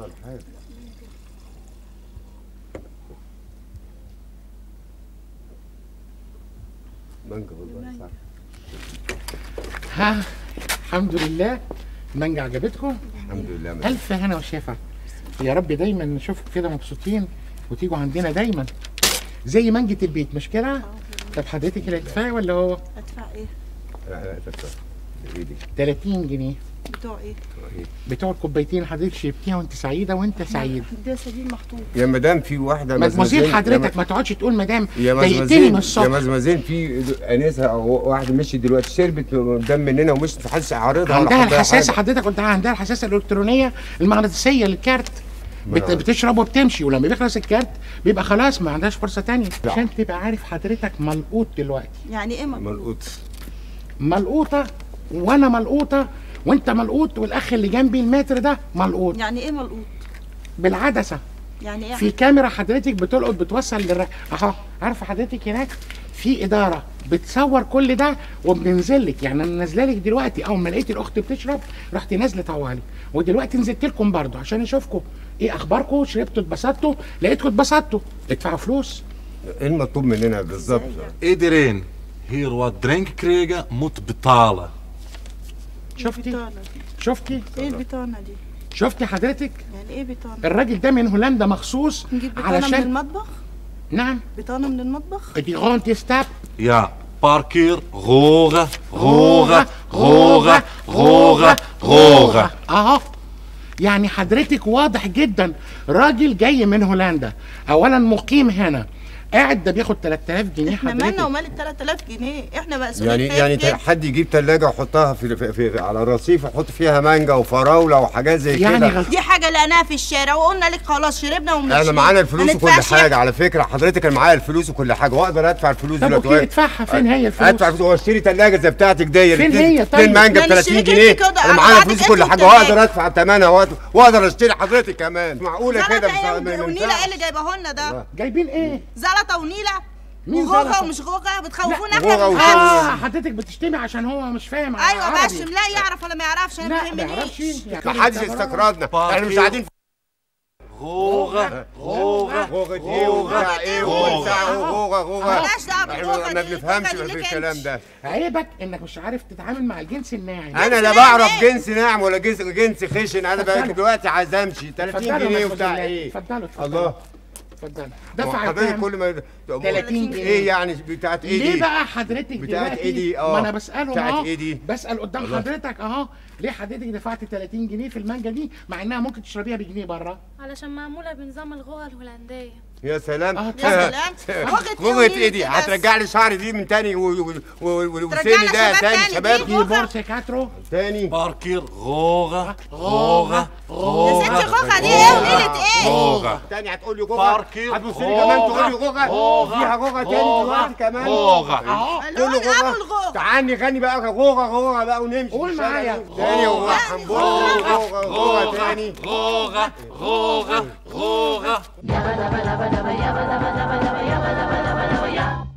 ولا حاجه مانجا والله صح ها الحمد لله المانجا عجبتكم الحمد لله ما الف هنا وشفا يا رب دايما نشوفكم كده مبسوطين وتيجوا عندنا دايما زي مانجة البيت مش كده طب حضرتك اللي هتدفعي ولا هو ادفع ايه لا لا تفتح ايدي 30 جنيه بتوع ايه بتوع الكوبايتين اللي حضرتك شربتيها وانت سعيده وانت سعيد ده سبيل محطوط يا مدام في واحده مدموزيل مزمزين- حضرتك يا ما تقعدش تقول مدام يا ضايقتني مزمزين من يا الصبح مزمزين في انسه او واحده مشيت دلوقتي شربت دم مننا ومشيت في حادثه عارضها ولا عندها حصل لها الحساسه حاجة. حضرتك قلت عندها الحساسه الالكترونيه المغناطيسيه للكارت بت... نعم. بتشرب وبتمشي ولما بيخلص الكارت بيبقى خلاص ما عندهاش فرصه تانية لا. عشان تبقى عارف حضرتك ملقوط دلوقتي يعني ايه ملقوط ملقوط ملقوطه وانا ملقوطه وانت ملقوط والاخ اللي جنبي المتر ده ملقوط يعني ايه ملقوط بالعدسه يعني ايه في كاميرا حضرتك بتلقط بتوصل للر... اهو عارفه حضرتك هناك في اداره بتصور كل ده وبننزل لك يعني انا نازله لك دلوقتي اول ما لقيت الاخت بتشرب رحت نازله طوالي ودلوقتي نزلت لكم برضه عشان اشوفكم ايه اخباركم شربتوا اتبسطتوا لقيتكم اتبسطتوا ادفعوا فلوس ايه المطلوب مننا بالظبط Iedereen hier wat drinken kregen moet betalen. شفتي البطانه دي شفتي ايه البطانه دي شفتي حضرتك يعني ايه بطانه الراجل ده من هولندا مخصوص نجيب بطانه من علشان المطبخ نعم بطانه من المطبخ دي غونتي ستاب Ja, paar keer rogen, rogen, rogen, rogen, rogen. اهو يعني حضرتك واضح جدا راجل جاي من هولندا اولا مقيم هنا قاعد ده بياخد 3000 جنيه احنا مالنا حضرتك ومال ال 3000 جنيه احنا بقى يعني يعني ت- حد يجيب ثلاجه ويحطها في, في, في على الرصيف ويحط فيها مانجا وفراوله وحاجات زي يعني كده غلط دي حاجه لقيناها في الشارع وقلنا لك خلاص شربنا ومشينا احنا معانا الفلوس ما وكل ندفعش حاجه على فكره حضرتك انا معايا الفلوس وكل حاجه واقدر ادفع الفلوس طب دلوقتي اوكي ادفعها فين هي الفلوس ادفع الفلوس واشتري ثلاجه زي بتاعتك دي فين اتنين- هي طيب؟ اتنين مانجا ب ما 30 نشتريك جنيه انت كده، انا انا معايا بعتك فلوس انت وكل حاجه والتلاجة. واقدر ادفع ثمنها واقدر- واقدر اشتري حضرتك كمان معقوله كده زلطه مش ايه ما- ما ونيله ينفعش. ايه اللي جايبه لنا ده جايبين ايه زلطه ونيله مين وغوغه زلطة؟ ومش غوغه بتخوفونا لا، غوغة احنا وشوش. بنخاف. اه حضرتك بتشتمي عشان هو مش فاهم ايوه عربي. باشا لا يعرف ولا ما يعرفش انا لا ما ما يعرفش يهمنيش يعني ما حدش استقرضنا احنا مش قاعدين في Rogen, rogen, غوغة ايه وبتاع ايه وبتاع غوغة غوغة مالناش دعوة احنا بالغوغة ما دي، بنفهمش الغوغة دي في ليك الكلام انت. ده عيبك انك مش عارف تتعامل مع الجنس الناعم انا لا ناعم بعرف ايه؟ جنس ناعم ولا جنس جنس خشن انا بقى دلوقتي عايز امشي 30 اتفضلوا جنيه بس وبتاع بالله. ايه اتفضلوا اتفضلوا الله اتفضلوا هو دفع حضرتك كام؟ كل ما 30 جنيه. ايه يعني بتاعت ايه ليه دي بقى حضرتك بتاعت دلوقتي ايه دي؟ اه. ما انا بسالهم بتاعت اهو ايه دي؟ بسال قدام الله. حضرتك اهو ليه حضرتك دفعت 30 جنيه في المانجا دي مع انها ممكن تشربيها بجنيه بره علشان معمولة بنظام الغوة الهولندية يا سلام اه، يا سلام. غوغة ايه غوغة ايه ونيلة دي ايه بس؟ هترجع لي شعري دي من تاني و- و- و- و- ترجعنا وسني ده شباب تاني تاني، شباب دي دي غوغة. بورسيكاترو تاني paar keer rogen, غوغة. rogen, يا ست rogen, غوغة دي ايه ونيلة ايه rogen. تاني هتقول لي غوغة باركير، هتبص لي غوغة، كمان تقول لي غوغة غوغة، فيها غوغة تاني غوغة، دلوقتي كمان غوغة. اهو اللي هو كله الابو غوغة الغوغة تعالي غني بقى غوغة غوغة بقى ونمشي قول في الشارع. معايا. تاني غوغة غوغة. حنبوش غوغة غوغة تاني rogen, rogen, rogen. يابا دابا دابا دابا يابا دابا دابا دابا يابا